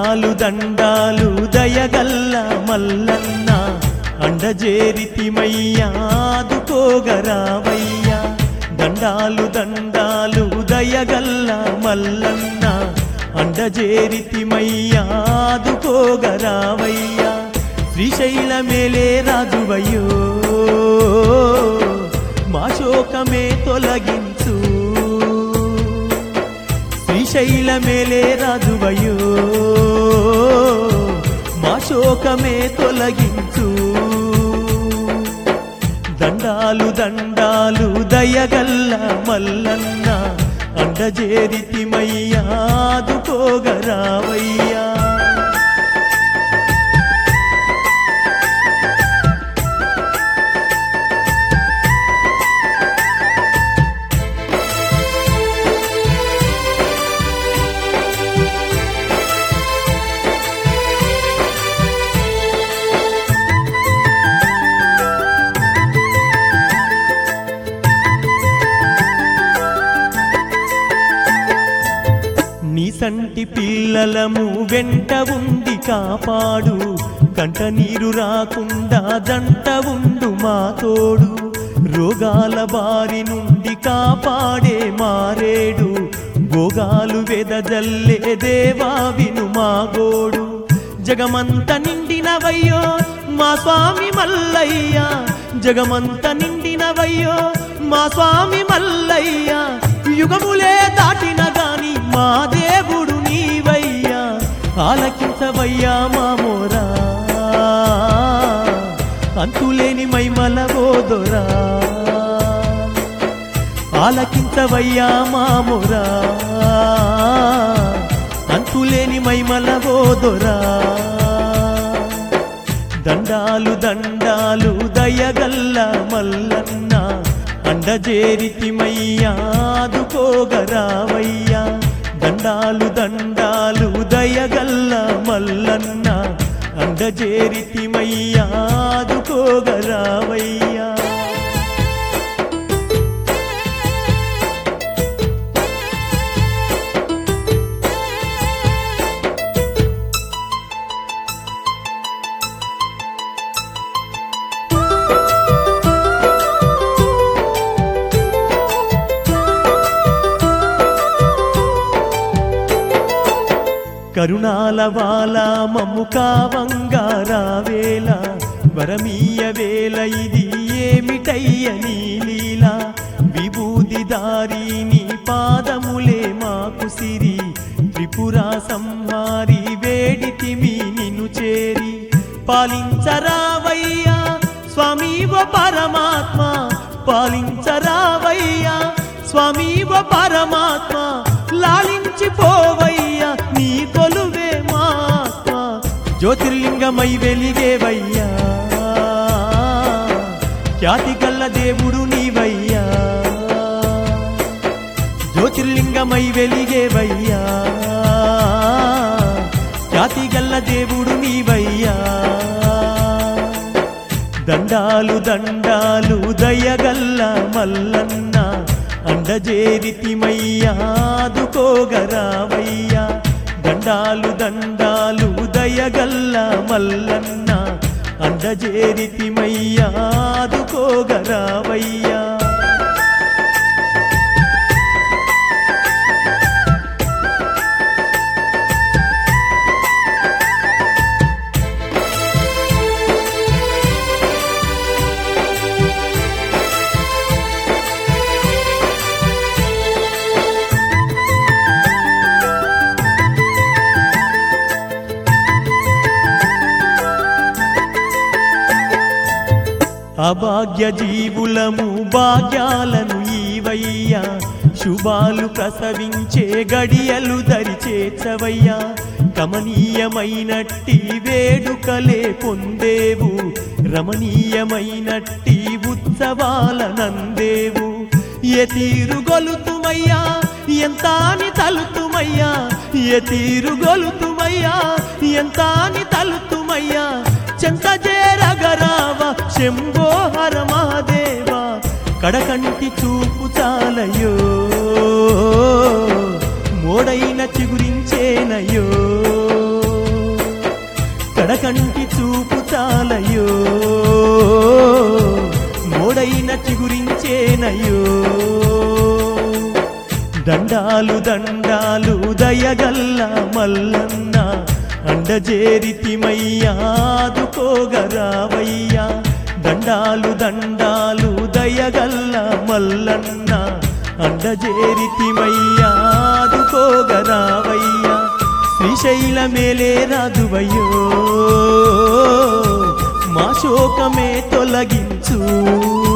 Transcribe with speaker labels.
Speaker 1: దండాలు దండాలు దయగల్ల మల్లన్న అండజేరితిమయ్యా ఆదుకోగరావయ్యా దండాలు దండాలు దయగల్ల మల్లన్న అండజేరితిమయ్యా ఆదుకోగరావయ్యా శ్రీశైల మేలే రాజువయ్యో మా శోకమే తొలగించు శ్రీశైల మేలే రాజువయ్యో మా శోకమే తొలగించు దండాలు దండాలు దయగల్ల మల్లన్న అండజేరితిమయ్యా ఆదుకోగరావయ్యా నీ సంటి పిల్లలము వెంట ఉండి కాపాడు కంట నీరు రాకుండా జంట ఉండు మా తోడు రోగాల బారి నుండి కాపాడే మారేడు భోగాలు వెదజల్లే దేవా విను మా గోడు జగమంత నిండినవయ్యో మా స్వామి మల్లయ్య జగమంత నిండినవయ్యో మా స్వామి మల్లయ్య యుగములే దాటిన గాని మా దేవుడు నీవయ్యా ఆలకించవయ్యా మా మోరా అంతులేని మైమల ఓదొరా ఆలకించవయ్యా మా మోరా అంతులేని మైమల ఓదొరా దండాలు దండాలు దయగల్ల మల్లన్న అండజేరితిమయ్యా ఆదుకోగరావయ్యా దండాలు దండాలు దయగల్ల మల్లన్న అండజేరితిమయ్యా ఆదుకోగరావయ్యా కరుణాల వాల మమ్ము కావంగారావేళ వరమీయ వేల ఇది ఏమిటయ్య నీ లీల విభూది దారి నీ పాదములే మాకు సిరి త్రిపురా సంహారి వేడితిమి నిన్ను చేరి పాలించరావయ్యా స్వామి ఓ పరమాత్మ పాలించరావయ్యా స్వామి ఓ పరమాత్మ లాలించిపోవయ్యా నీ కొలువే మాత్మ జ్యోతిర్లింగమై వెలిగేవయ్యా ఖ్యాతి గల్ల దేవుడు నీవయ్యా జ్యోతిర్లింగమై వెలిగేవయ్యా ఖ్యాతి గల్ల దేవుడు నీవయ్యా దండాలు దండాలు దయగల్ల మల్లన్న అండజేరితిమయ్యా ఆదుకోగరావయ్యా దండాలు దండాలు దయగల్ల మల్లన్న అండజేరితిమయ్యా ఆదుకోగరావయ్యా అభాగ్య జీవులము భాగ్యాలను ఈవయ్యా శుభాలు ప్రసవించే గడియలు దరిచేర్చవయ్యా కమనీయమైనట్టి వేడుకలే పొందేవు రమణీయమైనట్టి ఉత్సవాల నందేవు ఏ తీరు గొలుతుమయ్యా ఎంతాని తలుతుమయ్యా ఏ తీరు గొలుతుమయ్యా ఎంతాని తలుతుమయ్యా చెంత చేరగరావ శంభో హర మహాదేవ కడకంటి చూపు చాలయో మోడైన చిగురించేనయో ఎడకంటి చూపు చాలయో మోడైన చిగురించేనయ్యో దండాలు దండాలు దయగల్ల మల్లన్న అండజేరితిమయ్యాదుకోగరావయ్యా దండాలు దండాలు దయగల్ల మల్లన్న అండజేరితిమయ్యాదుకోగరావయ్యా శ్రీశైల మేలే రాదువయ్యో మా శోకమే తొలగించు